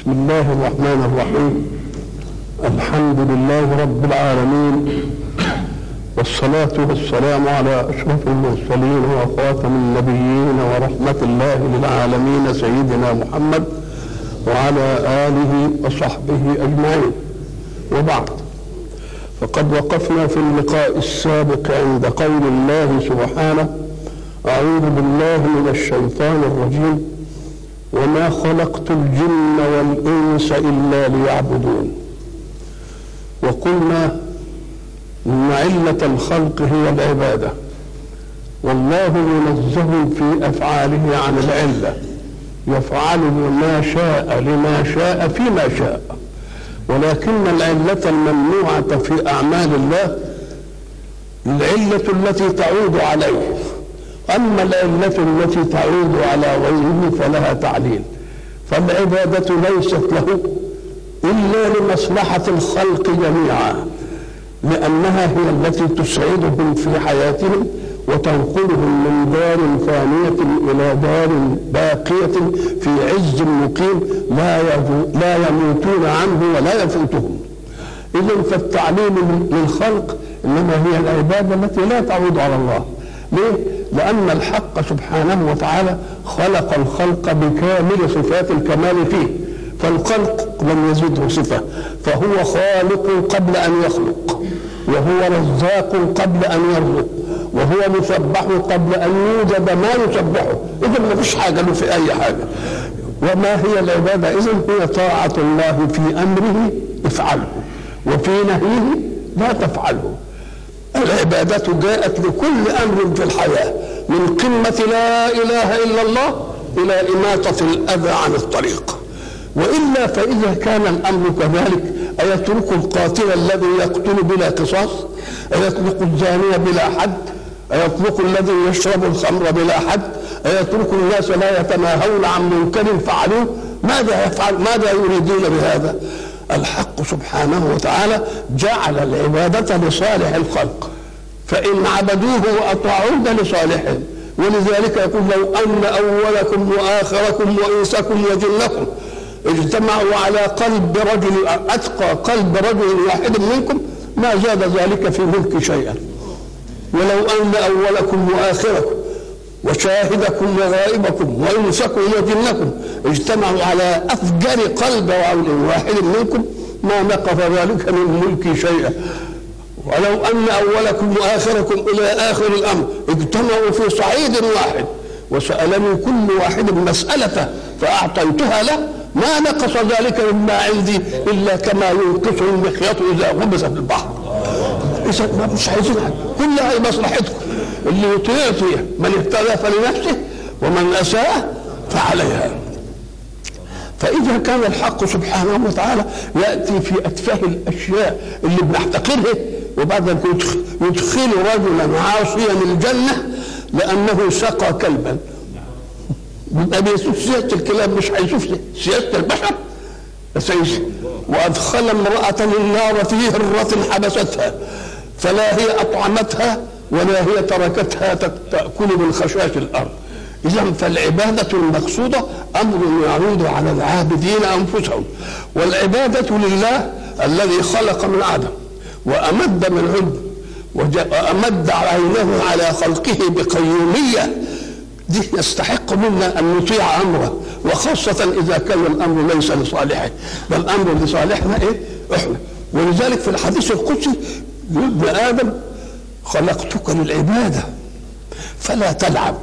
بسم الله الرحمن الرحيم الحمد لله رب العالمين والصلاة والسلام على أشرف المرسلين وخاتم النبيين ورحمة الله للعالمين سيدنا محمد وعلى آله وصحبه أجمعين وبعد فقد وقفنا في اللقاء السابق عند قول الله سبحانه أعوذ بالله من الشيطان الرجيم وما خلقت الجن والإنس إلا ليعبدون وقلنا إن علة الخلق هي العبادة والله منزه في أفعاله عن العلة يفعل ما شاء لما شاء فيما شاء ولكن العلة الممنوعة في أعمال الله العلة التي تعود عليه أما العلة التي تعود على غيره فلها تعليل فالعبادة ليست له إلا لمصلحة الخلق جميعا لأنها هي التي تسعدهم في حياتهم وتنقلهم من دار فانية إلى دار باقية في عز مقيم لا لا يموتون عنه ولا يفوتهم إذا فالتعليم للخلق إنما هي العبادة التي لا تعود على الله ليه؟ لأن الحق سبحانه وتعالى خلق الخلق بكامل صفات الكمال فيه فالخلق لم يزده صفة فهو خالق قبل أن يخلق وهو رزاق قبل أن يرزق وهو مسبح قبل أن يوجد ما يسبحه إذا ما فيش حاجة له في أي حاجة وما هي العبادة إذا هي طاعة الله في أمره افعله وفي نهيه لا تفعله العبادة جاءت لكل أمر في الحياة من قمة لا إله إلا الله إلى إماطة الأذى عن الطريق وإلا فإذا كان الأمر كذلك أيترك القاتل الذي يقتل بلا قصاص أيترك الزانية بلا حد أيترك الذي يشرب الخمر بلا حد أيترك الناس لا يتناهون عن منكر فعلوه ماذا يفعل ماذا يريدون بهذا الحق سبحانه وتعالى جعل العبادة لصالح الخلق فإن عبدوه وأطاعوه ده لصالحهم ولذلك يقول لو أن أولكم وآخركم وإنسكم وجنكم اجتمعوا على قلب رجل أتقى قلب رجل واحد منكم ما زاد ذلك في ملك شيئا ولو أن أولكم وآخركم وشاهدكم وغائبكم وإنسكم وجنكم اجتمعوا على أفجر قلب رجل واحد منكم ما نقص ذلك من ملكي شيئا ولو أن أولكم وآخركم إلى آخر الأمر اجتمعوا في صعيد واحد وسألني كل واحد مسألته فأعطيتها له ما نقص ذلك مما عندي إلا كما ينقص المخيط إذا غمس في البحر إذا ما مش عايزين حاجة كلها لمصلحتكم اللي يطيع يطيع من اهتدى فلنفسه ومن أساء فعليها فإذا كان الحق سبحانه وتعالى يأتي في أتفه الأشياء اللي بنحتقرها وبعد ذلك يدخل رجلا عاصيا الجنة لأنه سقى كلبا يبقى بيشوف سياسة الكلاب مش هيشوف سياسة البشر بس وأدخل امرأة النار في هرة حبستها فلا هي أطعمتها ولا هي تركتها تأكل من خشاش الأرض إذا فالعبادة المقصودة أمر يعود على العابدين أنفسهم والعبادة لله الذي خلق من عدم وأمد من علم وأمد عينه على خلقه بقيومية دي يستحق منا أن نطيع أمره وخاصة إذا كان الأمر ليس لصالحه بل الأمر لصالحنا إيه؟ إحنا ولذلك في الحديث القدسي يقول ابن آدم خلقتك للعبادة فلا تلعب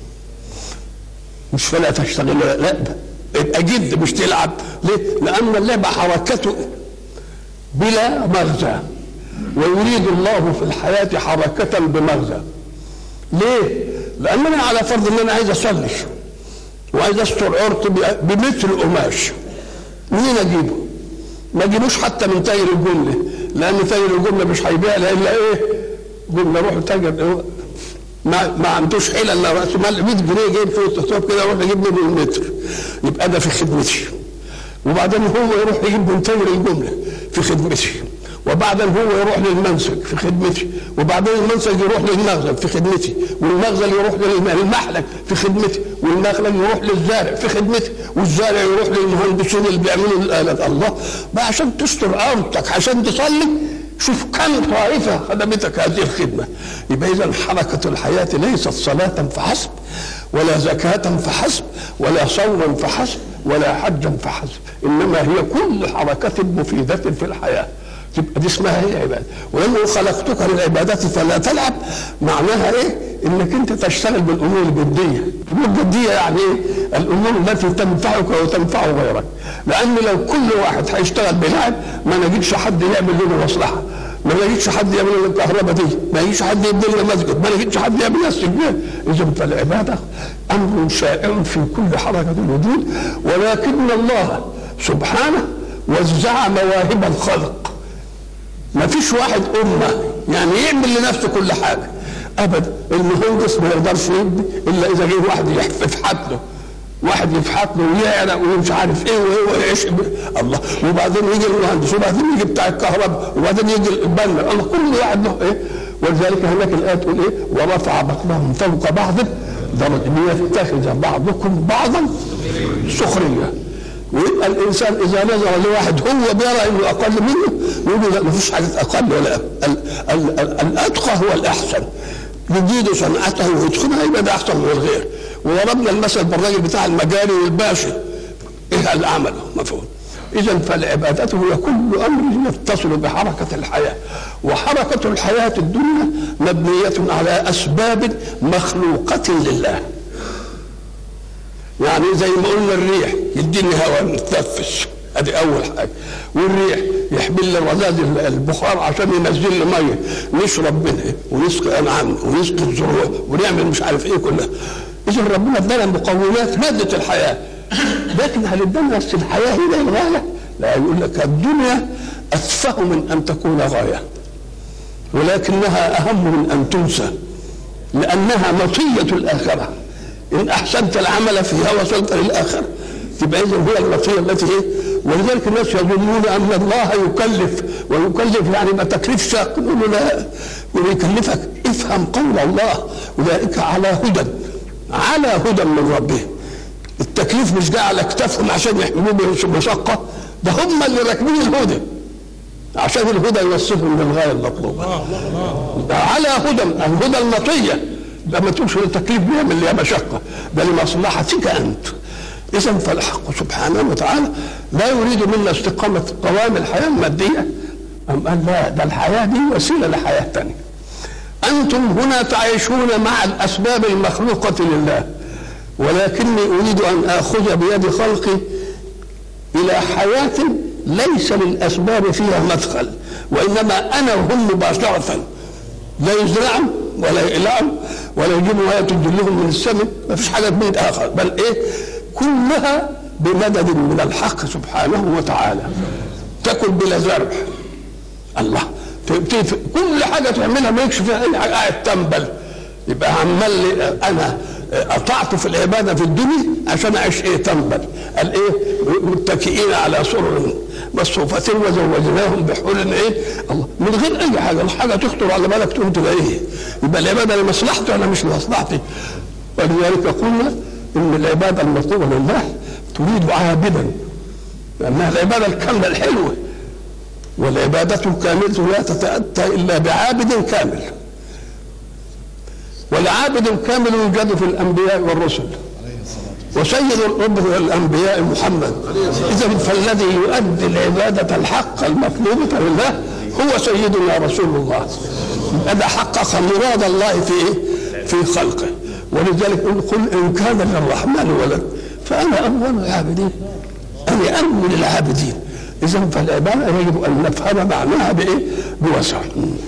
مش فلا تشتغل لا يبقى جد مش تلعب ليه؟ لأن اللعبة حركته بلا مغزى ويريد الله في الحياة حركة بمغزى ليه؟ لأن أنا على فرض إن أنا عايز أصلي وعايز أستر عرض بمتر قماش منين أجيبه؟ ما أجيبوش حتى من تاجر الجملة لأن تاجر الجملة مش هيبيع إلا إيه؟ جملة روح تاجر ما ما عندوش حيله الا راس مال 100 جنيه جايب فيه التصوير كده يروح يجيب منه المتر يبقى ده في خدمتي وبعدين هو يروح يجيب من تاجر الجمله في خدمتي وبعدين هو يروح للمنسك في خدمتي وبعدين المنسك يروح للمخزن في خدمتي والمخزن يروح للمحلك في خدمتي والمخلق يروح للزارع في خدمتي والزارع يروح للمهندسين اللي بيعملوا الآلات الله بقى عشان تستر عورتك عشان تصلي شوف كم طائفة خدمتك هذه الخدمة يبقى إذا حركة الحياة ليست صلاة فحسب ولا زكاة فحسب ولا صوما فحسب ولا حجا فحسب إنما هي كل حركة مفيدة في الحياة تبقى دي اسمها هي عباده ولانه خلقتك للعبادات فلا تلعب معناها ايه؟ انك انت تشتغل بالامور الجديه، الامور الجديه يعني ايه؟ الامور التي تنفعك وتنفع غيرك، لان لو كل واحد هيشتغل بلعب ما نجدش حد يعمل لنا مصلحه، ما نجدش حد يعمل لنا الكهرباء دي، ما نجدش حد يبني لنا مسجد، ما نجدش حد يعمل لنا استجمام، اذا فالعباده امر شائع في كل حركه الوجود ولكن الله سبحانه وزع مواهب الخلق ما فيش واحد أمة يعني يعمل لنفسه كل حاجة أبدا المهندس ما يقدرش يبني إلا إذا جه واحد يفحت له واحد يفحت له ويعرق ومش عارف ايه وايه ويعيش الله وبعدين يجي المهندس وبعدين يجي بتاع الكهرباء وبعدين يجي البنا الله كل واحد له ايه ولذلك هناك الايه تقول ايه ورفع بعضهم فوق بعض درجه ليتخذ بعضكم بعضا سخريه ويبقى الانسان اذا نظر لواحد هو بيرى انه اقل منه يقول لا ما فيش حاجه اقل ولا ال ال ال الاتقى هو الاحسن يجيد صنعته ويتقنها يبقى ده احسن من الغير وضربنا المثل بالراجل بتاع المجاري والباشا ايه اللي عمله مفهوم اذا فالعبادات هي كل امر يتصل بحركه الحياه وحركه الحياه الدنيا مبنيه على اسباب مخلوقه لله يعني زي ما قلنا الريح يديني هواء نتنفس ادي اول حاجه والريح يحمل لي رذاذ البخار عشان ينزل لي ميه نشرب منها ونسقي انعامنا ونسقي الزروع ونعمل مش عارف ايه كلها اذا ربنا ادانا مقومات ماده الحياه لكن هل ادانا بس الحياه هي الغايه؟ لا يقول لك الدنيا اتفه من ان تكون غايه ولكنها اهم من ان تنسى لانها مطيه الاخره ان احسنت العمل فيها وصلت للاخره تبقى اذا هي الوصيه التي ايه ولذلك الناس يظنون ان الله يكلف ويكلف يعني ما تكليف شاق نقول له لا ويكلفك افهم قول الله اولئك على هدى على هدى من ربهم التكليف مش جاي على اكتافهم عشان يحملوا به مشقه ده هم اللي راكبين الهدى عشان الهدى يوصلهم للغايه المطلوبه ده على هدى الهدى المطيه ده ما تقولش التكليف بيعمل لي مشقه ده لمصلحتك انت اذا فالحق سبحانه وتعالى لا يريد منا استقامه قوام الحياه الماديه أم قال لا ده الحياه دي وسيله لحياه ثانيه انتم هنا تعيشون مع الاسباب المخلوقه لله ولكني اريد ان اخذ بيد خلقي الى حياه ليس للاسباب فيها مدخل وانما انا وهم مباشره لا يزرعوا ولا يقلعوا ولا يجيبوا ولا تدلهم من السماء ما فيش حاجه بيد اخر بل ايه كلها بمدد من الحق سبحانه وتعالى تاكل بلا زرع الله كل حاجه تعملها ما يكشف فيها اي حاجه قاعد تنبل يبقى عمال انا قطعت في العباده في الدنيا عشان اعيش ايه تنبل قال ايه متكئين على سرر مصفوفة وزوجناهم بحور عين الله من غير اي حاجه الحاجه تخطر على بالك تقوم تلاقيه يبقى العباده لمصلحتي ولا مش لمصلحتي ولذلك قلنا ان العباده المطلوبه لله تريد عابدا لانها العباده الكامله الحلوه والعباده الكامله لا تتاتى الا بعابد كامل والعابد الكامل يوجد في الانبياء والرسل وسيد الرب الانبياء محمد اذا فالذي يؤدي العباده الحق المطلوبه لله هو سيدنا رسول الله هذا حقق مراد الله في ايه؟ في خلقه ولذلك قل ان كان للرحمن ولد فانا اول العابدين انا اول العابدين اذا فالعباده يجب ان نفهم معناها بايه؟ بوسع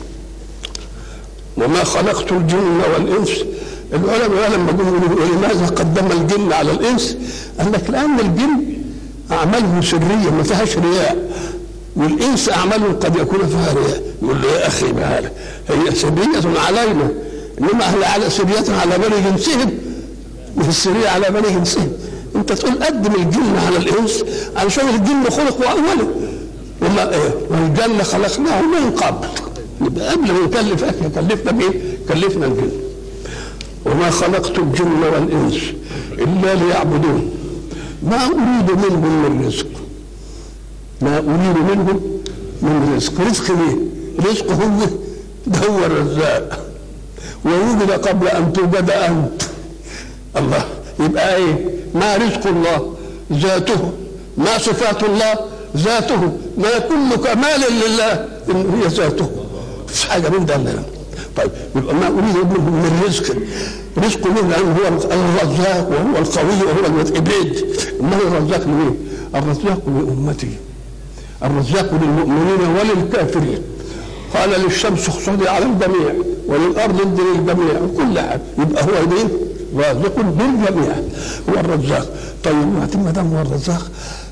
وما خلقت الجن والانس العلماء لما قالوا ولماذا قدم الجن على الانس؟ قال لك لان الجن اعمالهم سريه ما فيهاش رياء والانس اعمالهم قد يكون فيها رياء يقول له يا اخي بهذا هي سريه علينا انما هل على سريه على بني جنسهم مش السريه على بني جنسهم انت تقول قدم الجن على الانس علشان الجن خلق واوله وما ايه والجنه خلقناه من قبل يبقى قبل ما نكلف احنا كلفنا مين؟ كلفنا الجن وما خلقت الجن والانس الا ليعبدون ما اريد منهم من رزق ما اريد منهم من رزق رزق ليه؟ رزق هو ده هو الرزاق ووجد قبل ان توجد انت الله يبقى ايه ما رزق الله ذاته ما صفات الله ذاته ما كل كمال لله ان هي ذاته مفيش حاجه من ده لا طيب يبقى ما اريد منهم من رزق رزق منه لانه هو الرزاق وهو القوي وهو الابعد انه الرزاق لمين؟ الرزاق لامته الرزاق للمؤمنين وللكافرين قال للشمس اخصدي على الجميع وللارض ادي للجميع وكل حاجه يبقى هو مين؟ رازق للجميع هو الرزاق طيب ما دام هو الرزاق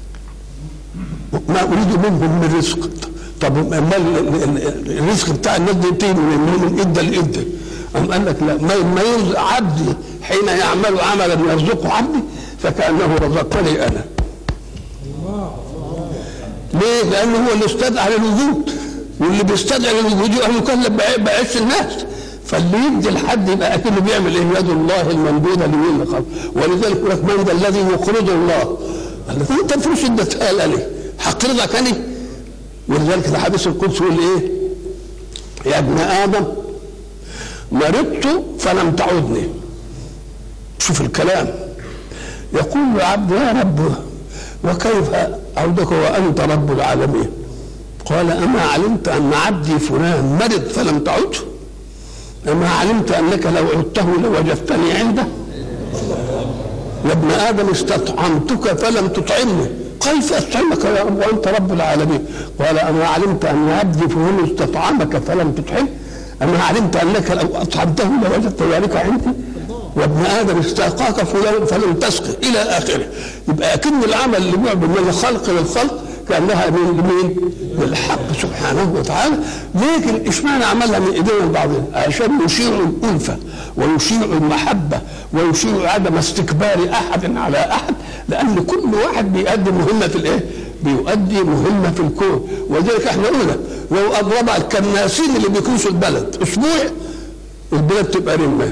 ما اريد منهم من رزق طب ما الرزق بتاع الناس دي بتيجي من من ادى لادى أم قال لك لا ما ما يرزق عبدي حين يعمل عملا يرزقه عبدي فكانه رزقني انا ليه؟ لانه هو اللي استدعى للوجود واللي بيستدعي للوجود يبقى مكلف بعيش الناس فاللي يدي لحد يبقى اكنه بيعمل ايه؟ يد الله الممدوده لمين اللي خلق ولذلك يقول لك من ذا الذي يقرض الله؟ قال لك انت الفلوس اديتها لي هقرضك انا ولذلك الحديث القدسي يقول ايه؟ يا ابن ادم مرضت فلم تعدني شوف الكلام يقول يا عبد يا رب وكيف عودك وانت رب العالمين قال اما علمت ان عبدي فلان مرض فلم تعده اما علمت انك لو عدته لوجدتني عنده يا ابن ادم استطعمتك فلم تطعمني كيف استطعمك يا رب وانت رب العالمين قال اما علمت ان عبدي فلان استطعمك فلم تطعمه اما علمت انك لو اطعمته لوجدت ذلك عندي وابن ادم استاقاك فلان فلم تسقي الى اخره يبقى اكن العمل اللي بيعمل من الخلق للخلق كانها من مين؟ للحق سبحانه وتعالى لكن اشمعنى عملها من ايدينا لبعضنا؟ عشان يشيع الالفه ويشيع المحبه ويشيع عدم استكبار احد على احد لان كل واحد بيؤدي مهمه في الايه؟ بيؤدي مهمه في الكون ولذلك احنا قلنا لو اضرب الكناسين اللي بيكنسوا البلد اسبوع البلد تبقى رمه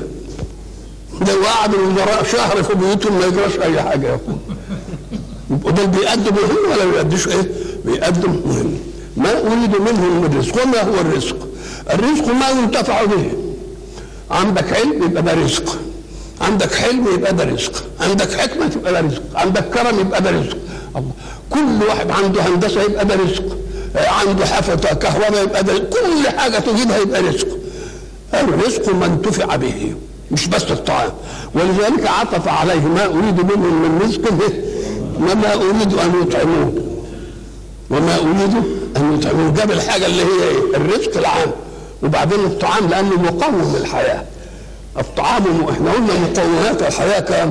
لو قعدوا الوزراء شهر في بيوتهم ما يجراش اي حاجه يقول يبقوا دول بيأدوا مهم ولا بيأدوش ايه؟ بيأدوا مهم ما اريد منهم من رزق وما هو الرزق؟ الرزق ما ينتفع به عندك علم يبقى ده رزق عندك حلم يبقى ده رزق عندك حكمه تبقى ده رزق عندك كرم يبقى ده رزق الله كل واحد عنده هندسه يبقى ده رزق عنده حافه كهرباء يبقى ده كل حاجه تجيبها يبقى رزق الرزق ما انتفع به مش بس الطعام ولذلك عطف عليه ما اريد منهم من رزق وما اريد ان يطعمون وما اريد ان يطعمون جاب الحاجه اللي هي ايه الرزق العام وبعدين الطعام لانه مقوم للحياه الطعام احنا قلنا مقومات الحياه كام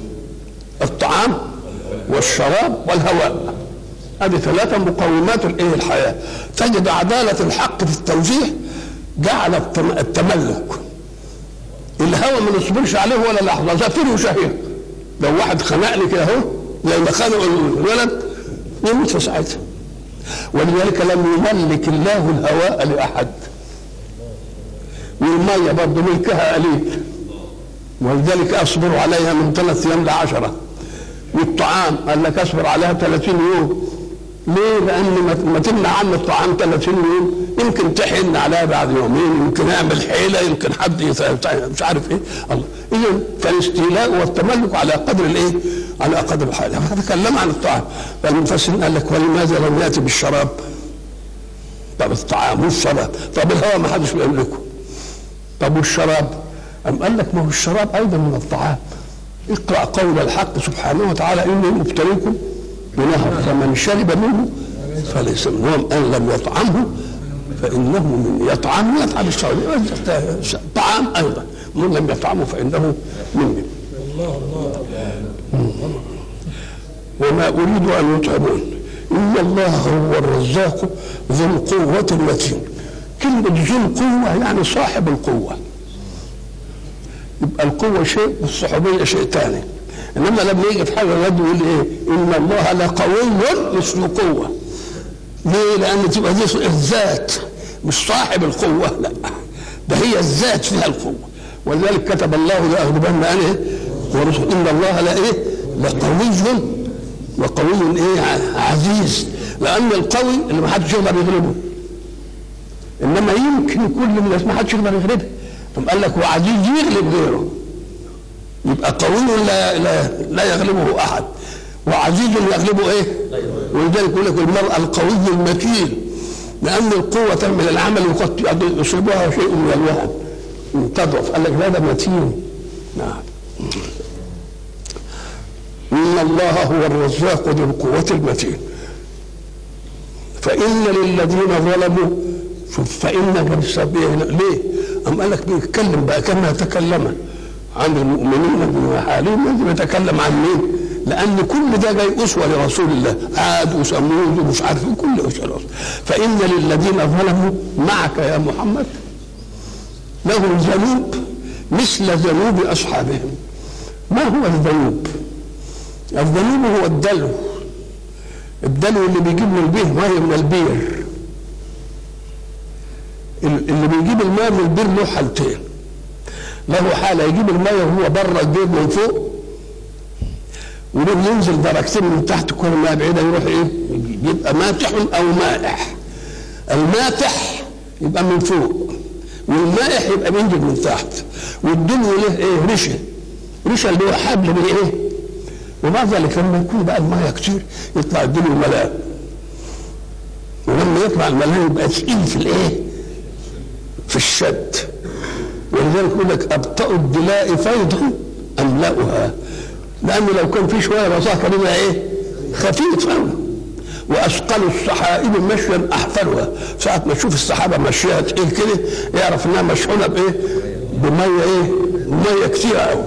الطعام والشراب والهواء هذه ثلاثة مقومات الايه الحياة تجد عدالة الحق في التوزيع جعل التملك الهواء ما نصبرش عليه ولا لحظة زفير وشهيق لو واحد خنقني كده اهو زي ما خنقوا الولد يموت في ساعتها ولذلك لم يملك الله الهواء لأحد والمية برضه ملكها قليل ولذلك اصبر عليها من ثلاث ايام لعشره والطعام قال لك اصبر عليها 30 يوم ليه؟ لان ما تمنع عنه الطعام 30 يوم يمكن تحن عليها بعد يومين يمكن يعمل حيله يمكن حد مش عارف ايه الله اذا فالاستيلاء والتملك على قدر الايه؟ على قدر الحاجه فتكلم عن الطعام فالمفسرين قال لك ولماذا لم ياتي بالشراب؟ طب الطعام والشراب طب الهواء ما حدش بيملكه طب والشراب؟ أم قال لك ما هو الشراب أيضا من الطعام اقرأ قول الحق سبحانه وتعالى إني مبتليكم بنهر فمن شرب منه فليس منهم أن لم يطعمه فإنه من يطعمه يطعم الشراب طعام أيضا من لم يطعمه فإنه مني وما أريد أن يطعمون إن الله هو الرزاق ذو القوة المتين كلمة ذو القوة يعني صاحب القوة يبقى القوة شيء والصحوبية شيء ثاني إنما لما يجي في حاجة الرد يقول إيه إن الله لقوي مش ذو قوة ليه؟ لأن تبقى دي الذات مش صاحب القوة لا ده هي الذات فيها القوة ولذلك كتب الله لأغلبن أنا ورسل إن الله لا إيه؟ لقوي وقوي إيه؟ عزيز لأن القوي اللي ما حدش يقدر يغلبه إنما يمكن كل الناس ما حدش يقدر يغلبه ثم قال لك وعزيز يغلب غيره يبقى قوي لا لا, لا يغلبه أحد وعزيز يغلبه ايه؟ ولذلك يقول لك المرأة القوي المتين لأن القوة تعمل العمل وقد يصيبها شيء من الوهن تضعف قال لك هذا متين نعم إن الله هو الرزاق ذو القوة المتين فإن للذين ظلموا شوف فإن ليه؟ أم قال لك بيتكلم بقى كما تكلم عن المؤمنين وحالهم لازم يتكلم عن مين؟ لان كل ده جاي اسوه لرسول الله عاد وثمود ومش عارف كل اسوه فان للذين ظلموا معك يا محمد لهم ذنوب مثل ذنوب اصحابهم ما هو الذنوب؟ الذنوب هو الدلو الدلو اللي بيجيب من البير ميه من البير اللي بيجيب الماء من البير له حالتين له حاله يجيب الميه وهو بره البير من فوق ولما ينزل درجتين من تحت كل ما بعيدة يروح ايه يبقى ماتح او مائح الماتح يبقى من فوق والمائح يبقى بينزل من تحت والدنيا له ايه رشا رشا اللي هو حبل من ايه وبعد ذلك لما يكون بقى الميه كتير يطلع الدنيا ملاء ولما يطلع الملاء يبقى ثقيل في الايه في الشد ولذلك يقول لك ابطأ الدلاء فيضا املأها لأن لو كان في شوية رصاص كان يبقى إيه؟ خفيف أوي وأثقل الصحائب مشيا أحفلها ساعة ما تشوف السحابة ماشية تقيل كده يعرف إنها مشحونة بإيه؟ بمية إيه؟ مية كتيرة أوي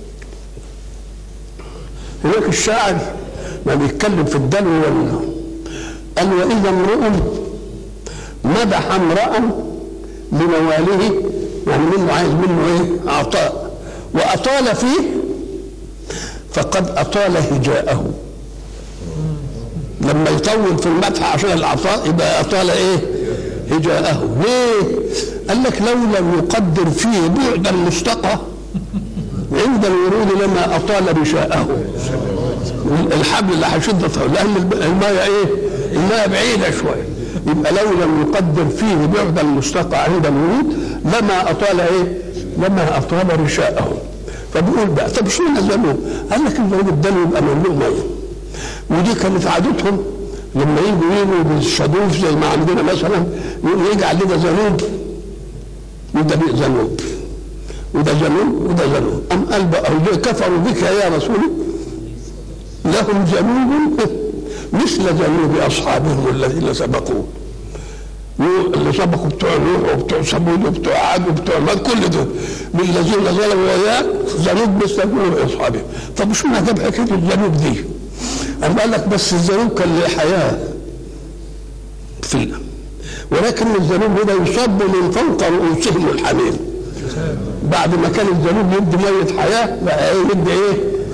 هناك الشاعر ما بيتكلم في الدلو ولا قال وإذا امرؤ مدح امرأ لنواله يعني منه عايز منه إيه؟ عطاء وأطال فيه فقد أطال هجاءه لما يطول في المدح عشان العطاء يبقى أطال إيه هجاءه ليه قال لك لو لم يقدر فيه بعد المستقى عند الورود لما أطال رشاءه الحبل اللي هيشد لأن الماء إيه الماء بعيدة شوية يبقى لو لم يقدر فيه بعد المستقى عند الورود لما أطال إيه لما أطال رشاءه فبيقول بقى طب شو الذنوب؟ قال لك الذنوب الدلو يبقى مملوء ميه ودي كانت عادتهم لما يجوا يجوا بالشدوف زي ما عندنا مثلا يجعل لنا ذنوب وده ذنوب وده ذنوب وده ذنوب أم قال بقى كفروا بك يا رسول لهم ذنوب مثل ذنوب أصحابهم الذين سبقوا اللي سبقوا بتوع نوح وبتوع ثمود وبتوع عاد وبتوع ماد كل دول من الذين ظلموا وياه ذنوب مثل ذنوب اصحابهم طب شو ما جاب حكايه الذنوب دي؟ أما قال لك بس الذنوب كان له حياه في ولكن الذنوب هنا يصب من فوق رؤوسهم الحميم بعد ما كان الذنوب يدي ميه حياه بقى ايه يدي ايه؟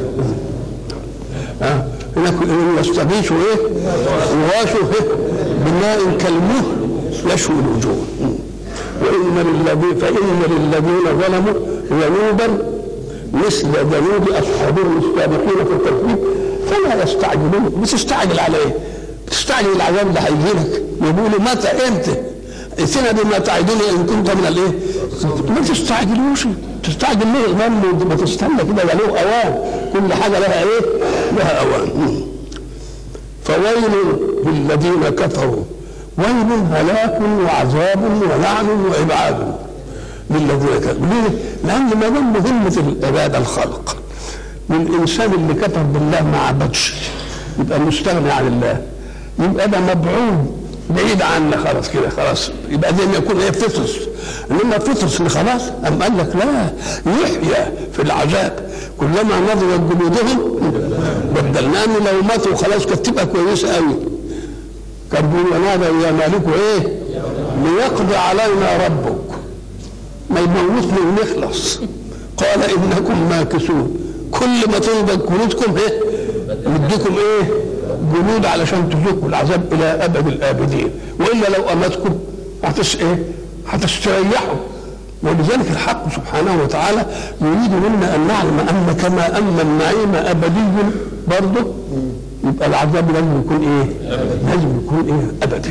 ها هناك يستغيثوا ايه؟ يغاثوا ايه؟ بماء كالمهل يشوي الوجوه وإن للذين فإن للذين ظلموا ذنوبا مثل ذنوب أصحابهم السابقين في التكذيب فلا يستعجلون بتستعجل على إيه؟ بتستعجل العذاب اللي هيجي لك يقولوا متى امتى؟ ائتنا بما تعدون ان كنت من الايه؟ ما تستعجلوش تستعجل ليه؟ الغم ما تستنى كده ده له اوان كل حاجه لها ايه؟ لها اوان فويل للذين كفروا ويل هلاك وعذاب ولعن وابعاد للذين كفروا ليه؟ لان ما دام مهمه العباده الخلق والانسان اللي كفر بالله ما عبدش يبقى مستغني عن الله يبقى ده مبعوث بعيد عنا خلاص كده خلاص يبقى زي ما يكون ايه فطس انما فطس خلاص ام قال لك لا يحيى في العذاب كلما نضجت جلودهم بدلناهم لو ماتوا خلاص كانت تبقى كويسه قوي كان بيقول ونادى يا مالك ايه ليقضي علينا ربك ما يموتنا ونخلص قال انكم ماكثون كل ما تنضج جلودكم ايه نديكم ايه جنود علشان تذوقوا العذاب الى ابد الابدين والا لو امتكم هتس ايه؟ هتستريحوا ولذلك الحق سبحانه وتعالى يريد منا ان نعلم ان كما ان النعيم ابدي برضه يبقى العذاب لازم يكون ايه؟ لازم يكون ايه؟ ابدي.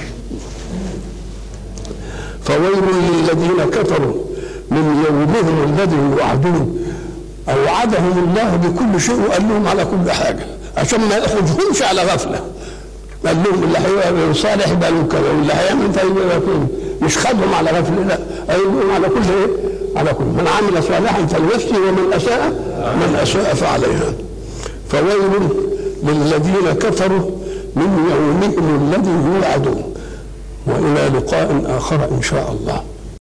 فويل للذين كفروا من يومهم الذي يوعدون اوعدهم الله بكل شيء وقال لهم على كل حاجه عشان ما يخرجهمش على غفله قال لهم اللي هيبقى صالح يبقى له كذا واللي هيعمل طيب يبقى كذا مش خدهم على غفله لا قال لهم على كل ايه؟ على كل من عمل صالحا فلنفسه ومن اساء من اساء فعليها فويل للذين كفروا من يومهم الذي يوعدون والى لقاء اخر ان شاء الله